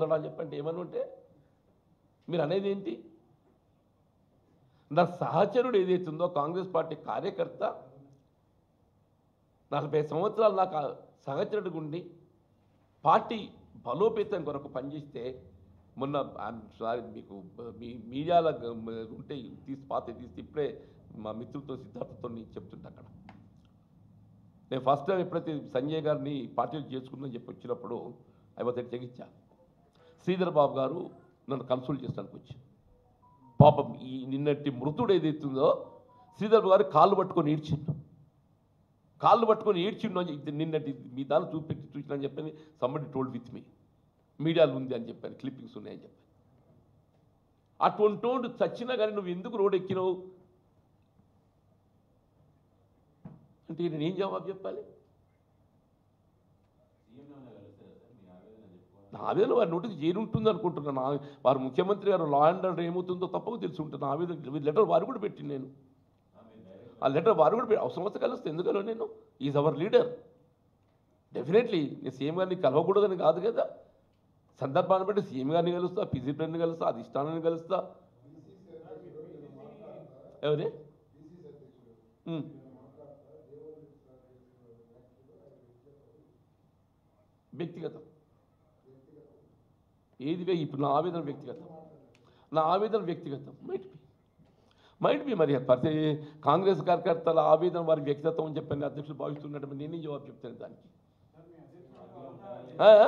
చదువుతాడా అని చెప్పంటే ఏమని ఉంటే మీరు అనేది ఏంటి నా సహచరుడు ఏదైతుందో కాంగ్రెస్ పార్టీ కార్యకర్త నలభై సంవత్సరాలు నాకు ఆ సహచరుడిగా ఉండి పార్టీ బలోపేతం కొరకు పనిచేస్తే మొన్న I'm sorry, మీకు మీ మీడియాలో ఉంటే తీసి పాత తీసి ఇప్పుడే మా మిత్రులతో సిద్ధార్థతో నేను చెప్తుంటా అక్కడ నేను ఫస్ట్ టైం ఎప్పుడైతే సంజయ్ గారిని పార్టీలో చేసుకుందని చెప్పి వచ్చినప్పుడు అయిపోతే తెగించా శ్రీధర్ బాబు గారు నన్ను కన్సల్ట్ చేసడానికి వచ్చి పాపం ఈ నిన్నటి మృతుడు ఏదైతుందో శ్రీధర్ బాబు గారు కాళ్ళు పట్టుకొని ఈడ్చిండు కాళ్ళు పట్టుకొని ఏడ్చిండు అని చెప్పి నిన్నటి మీ దాన్ని చూపెట్టి చూసిన అని చెప్పని సమ్మడి టోల్డ్ విత్ మీ మీడియాలో ఉంది అని చెప్పాను క్లిప్పింగ్స్ ఉన్నాయని చెప్పాను అటువంటి వాడు చచ్చినా కానీ నువ్వు ఎందుకు రోడ్ ఎక్కినావు అంటే నేను ఏం జవాబు చెప్పాలి నా ఆవేదన వారి నోటికి చేరుంటుంది అనుకుంటున్నాను నా వారు ముఖ్యమంత్రి గారు లా అండ్ ఆర్డర్ ఏమవుతుందో తప్పక తెలిసి ఉంటుంది నా ఆవేదన లెటర్ వారు కూడా పెట్టి నేను ఆ లెటర్ వారు కూడా పెట్టి అవసరం వస్తే కలిస్తే ఎందుకలో నేను ఈజ్ అవర్ లీడర్ డెఫినెట్లీ నేను సీఎం గారిని కలవకూడదని కాదు కదా సందర్భాన్ని బట్టి సీఎం గారిని కలుస్తా పిజి ప్రెడ్ని కలుస్తా అధిష్టానాన్ని కలుస్తా ఎవరే ఉమ్. వ్యక్తిగతం ఏది వే- ఇప్పుడు నా ఆవేదన వ్యక్తిగతం నా ఆవేదన వ్యక్తిగతం మైట్ బి మైట్ బి మరి ప్రతి కాంగ్రెస్ కార్యకర్తల ఆవేదన వారి వ్యక్తిగతం అని చెప్పని అధ్యక్షులు భావిస్తున్నట్టు నేనేం జవాబు చెప్తాను దానికి ఆ?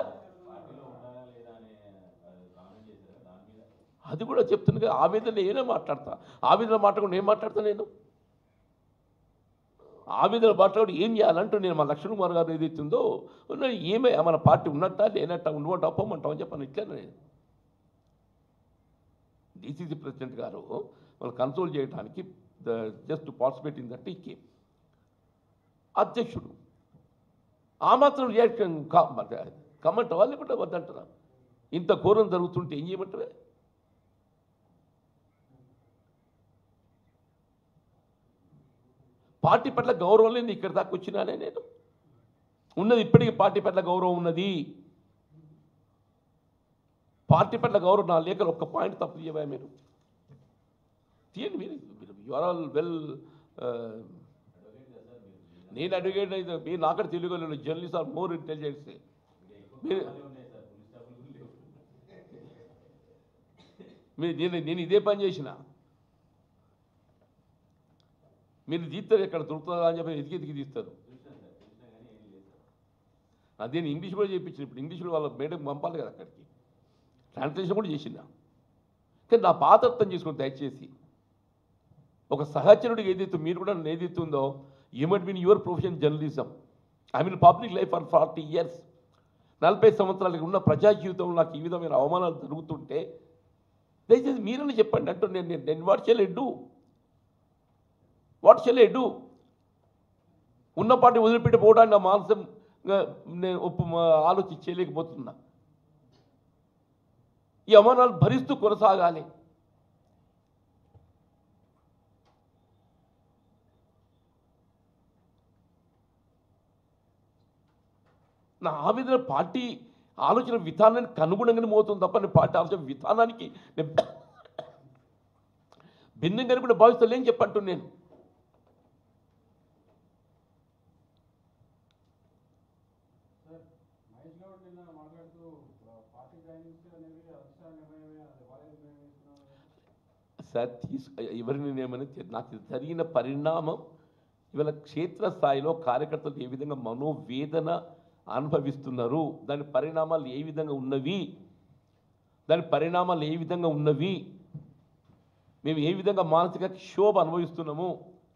అది కూడా చెప్తున్నా కదా, ఆవేదన నేనే మాట్లాడతా ఆవేదన మాట్లాడకుండా ఏం మాట్లాడతా నేను ఆవేదన మాట్లాడి ఏం చేయాలంటూ నేను మా లక్ష్మణ్ కుమార్ గారు ఏదైతుందో ఉన్నది ఏమే మన పార్టీ ఉన్నట్టా లేనట్టా ఉండమంటా ఒప్పమంటాం అని చెప్పాను ఇట్లనే నేను డీసీసీ ప్రెసిడెంట్ గారు మనం కన్సోల్ చేయడానికి జస్ట్ పార్టిసిపేట్ ఇన్ దట్ ఈ అధ్యక్షుడు ఆ మాత్రం రియాక్షన్ కమ్మంటావా లేకుంటే వద్దంటారా ఇంత ఘోరం జరుగుతుంటే ఏం చేయమంటావే పార్టీ పట్ల గౌరవం లేని ఇక్కడి దాకా వచ్చినానే నేను ఉన్నది ఇప్పటికీ పార్టీ పట్ల గౌరవం ఉన్నది పార్టీ పట్ల గౌరవం నా లేఖలు ఒక్క పాయింట్ తప్పు చేయవా మీరు తీయండి మీరు యు ఆర్ ఆల్ వెల్ నేను అడిగేది అయితే మీరు నాకడ Telugu journalist are more intelligence మీరు మీరు నేను నేను ఇదే పని చేసిన మీరు తీస్తారు ఎక్కడ దొరుకుతుందా అని చెప్పి ఎదిగి ఎదిగి తీస్తారు అదే నేను ఇంగ్లీష్ కూడా చేయించిన ఇప్పుడు ఇంగ్లీష్ కూడా వాళ్ళ మేడం పంపాలి కదా అక్కడికి ట్రాన్స్లేషన్ కూడా చేసిన కానీ నా పాత అర్థం చేసుకుని దయచేసి ఒక సహచరుడికి ఏదైతే మీరు కూడా నన్ను ఏదైతే ఉందో you must mean your profession journalism I mean public life for forty years నలభై సంవత్సరాలకి ఉన్న ప్రజా జీవితంలో నాకు ఈ విధమైన అవమానాలు జరుగుతుంటే దయచేసి మీరని చెప్పండి అంటూ నేను నేను- నేను what shall do what shall do ఉన్న పార్టీ వదిలిపెట్టి పోవడానికి నా మానసం నేను ఒప్పు ఆలోచించి చేయలేకపోతున్నా ఈ అవమానాలు భరిస్తూ కొనసాగాలి నా ఆవేదన పార్టీ ఆలోచన విధానానికి అనుగుణంగానే మోతుంది తప్ప నేను పార్టీ ఆలోచన విధానానికి నేను భిన్నంగా కూడా భావిస్తలేని చెప్పంటు నేను సార్ మహేష్ గౌడ్ నిన్న మాట్లాడుతూ ఆ, పార్టీ జాయినింగ్స్ అనేవి అధిష్టాన నిర్ణయమే అది వాళ్ళే నిర్ణయం తీసుకున్నారు సార్ తీసు ఎవరిని ఏమని నాకు ఇది జరిగిన పరిణామం ఇవాళ క్షేత్రస్థాయిలో కార్యకర్తలు ఏ విధంగా మనోవేదన అనుభవిస్తున్నారు దాని పరిణామాలు ఏ విధంగా ఉన్నవి దాని పరిణామాలు ఏ విధంగా ఉన్నవి మేము ఏ విధంగా మానసిక క్షోభ అనుభవిస్తున్నాము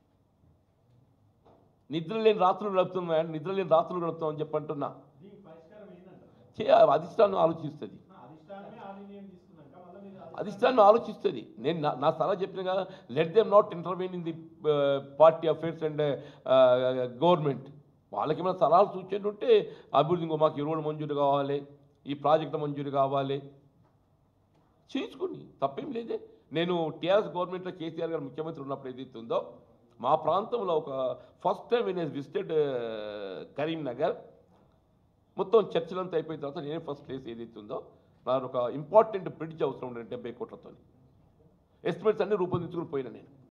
నిద్ర లేని రాత్రులు గడుపుతున్నాం నిద్ర లేని రాత్రులు గడుపుతాం అని చెప్పంటున్నా దీనికి పరిష్కారం ఏంటంటారు చే అధిష్టానం ఆలోచిస్తుంది అధిష్టానమే ఆ నిర్ణయం తీసుకున్నాక మళ్ళీ మీరు అధిష్టానం ఆలోచిస్తుంది నేను నా- నా సలహా చెప్పిన కదా let them not intervene in the party affairs and government వాళ్ళకి ఏమైనా సలహాలు సూచనలు ఉంటే అభివృద్ధి ఇంకో మాకు ఎరువులు మంజూరు కావాలి ఈ ప్రాజెక్టు మంజూరు కావాలి చేసుకుని తప్పేం లేదే నేను టీఆర్ఎస్ గవర్నమెంట్లో కేసీఆర్ గారు ముఖ్యమంత్రి ఉన్నప్పుడు ఏదైతే ఉందో మా ప్రాంతంలో ఒక ఫస్ట్ టైం నేను విజిటెడ్ కరీంనగర్ మొత్తం చర్చలంతా అయిపోయిన తర్వాత నేనే ఫస్ట్ ప్లేస్ ఏదైతే ఉందో నాకు ఒక ఇంపార్టెంట్ బ్రిడ్జ్ అవసరం ఉండే డెబ్బై కోట్లతో ఎస్టిమేట్స్ అన్ని రూపొందించుకుని పోయినా నేను